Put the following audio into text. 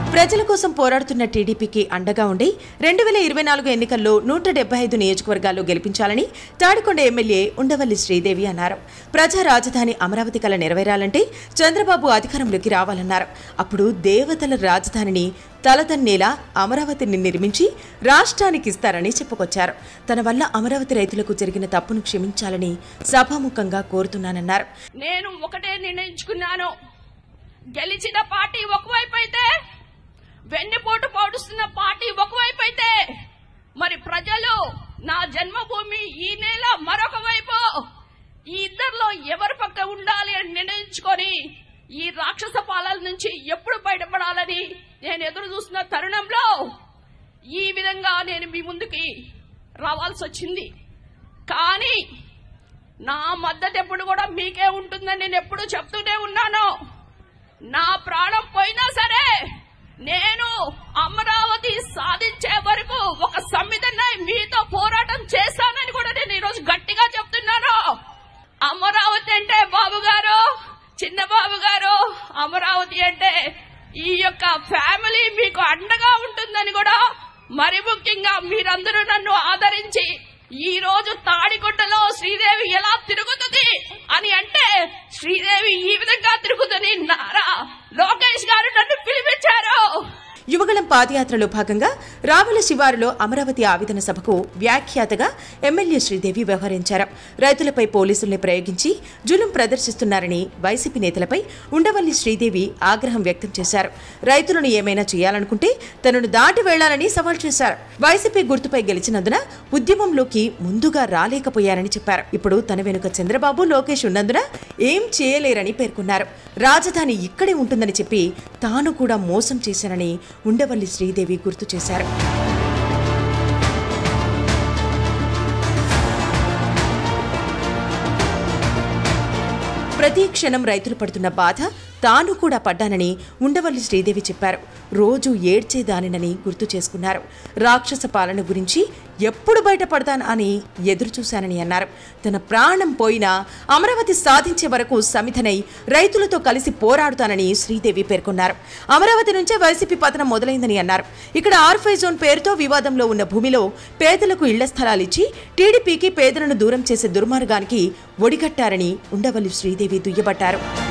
ప్రజల కోసం పోరాడుతున్న టీడీపీకి అండగా ఉండి రెండు వేల ఇరవై నాలుగు ఎన్నికల్లో నూట డెబ్బై ఐదు నియోజకవర్గాల్లో గెలిపించాలని తాడికొండ ఎమ్మెల్యే ఉండవల్లి శ్రీదేవి అన్నారు ప్రజా రాజధాని అమరావతి కల నెరవేరాలంటే చంద్రబాబు అధికారంలోకి రావాలన్నారు అప్పుడు దేవతల రాజధానిని తలదన్నేలా అమరావతిని నిర్మించి రాష్ట్రానికి ఇస్తారని చెప్పుకొచ్చారు తన వల్ల అమరావతి రైతులకు జరిగిన తప్పును క్షమించాలని సభాముఖంగా కోరుతున్నానన్నారు నేను ఒకటే నిర్ణయించుకున్నాను గెలిచిన పార్టీ ఒకవైపు అయితే వెన్నుపోటు పోడుస్తున్న పార్టీ ఒకవైపు అయితే మరి ప్రజలు నా జన్మభూమి ఈ నెల మరొక వైపు ఈ ఇద్దరిలో ఎవరి పక్క ఉండాలి అని నిర్ణయించుకొని ఈ రాక్షస పాలన నుంచి ఎప్పుడు బయటపడాలని నేను ఎదురు చూస్తున్న తరుణంలో ఈ విధంగా నేను మీ ముందుకి రావాల్సి వచ్చింది కానీ నా మద్దతు ఎప్పుడు కూడా మీకే ఉంటుందని నేను ఎప్పుడు చెప్తూనే ఉన్నాను నా ప్రాణం పోయినా సరే నేను అమరావతి సాధించే వరకు ఒక సంవిధాన మీతో పోరాటం చేస్తానని కూడా నేను ఈరోజు గట్టిగా చెప్తున్నాను అమరావతి అంటే బాబు గారు చిన్న బాబు గారు అమరావతి అంటే ఈ యొక్క ఫ్యామిలీ మీకు అండగా ఉంటుందని కూడా మరి ముఖ్యంగా మీరందరూ నన్ను ఆదరించి ఈ రోజు తాడిగుడ్డలో శ్రీదేవి ఎలా తిరుగుతుంది అని అంటే శ్రీదేవి ఈ విధంగా తిరుగుతుంది నారా లోకేష్ గారు నన్ను పిలిపించారు యువగళం పాదయాత్రలో భాగంగా రావుల శివారులో అమరావతి ఆవేదన సభకు వ్యాఖ్యాతగా ఎమ్మెల్యే శ్రీదేవి వ్యవహరించారు రైతులపై పోలీసుల్ని ప్రయోగించి జులుం ప్రదర్శిస్తున్నారని వైసీపీ నేతలపై ఉండవల్లి శ్రీదేవి ఆగ్రహం వ్యక్తం చేశారు రైతులను ఏమైనా చేయాలనుకుంటే తనను దాటి వెళ్లాలని సవాల్ చేశారు వైసీపీ గుర్తుపై గెలిచినందున ఉద్యమంలోకి ముందుగా రాలేకపోయారని చెప్పారు ఇప్పుడు తన వెనుక చంద్రబాబు లోకేష్ ఉన్నందున ఏం చేయలేరని పేర్కొన్నారు రాజధాని ఇక్కడే ఉంటుందని చెప్పి తాను కూడా మోసం చేశానని ఉండవల్లి శ్రీదేవి గుర్తు చేశారు ప్రతి క్షణం రైతులు పడుతున్న బాధ తాను కూడా పడ్డానని ఉండవల్లి శ్రీదేవి చెప్పారు రోజు ఏడ్చేదానినని గుర్తు చేసుకున్నారు రాక్షస పాలన గురించి ఎప్పుడు బయటపడతాను అని ఎదురు చూశానని అన్నారు తన ప్రాణం పోయినా అమరావతి సాధించే వరకు సమిధనై రైతులతో కలిసి పోరాడుతానని శ్రీదేవి పేర్కొన్నారు అమరావతి నుంచే వైసీపీ పతనం మొదలైందని అన్నారు ఇక్కడ ఆర్ఫై జోన్ పేరుతో వివాదంలో ఉన్న భూమిలో పేదలకు ఇళ్ల స్థలాలు ఇచ్చి టీడీపీకి పేదలను దూరం చేసే దుర్మార్గానికి ఒడిగట్టారని ఉండవల్లి శ్రీదేవి దుయ్యబట్టారు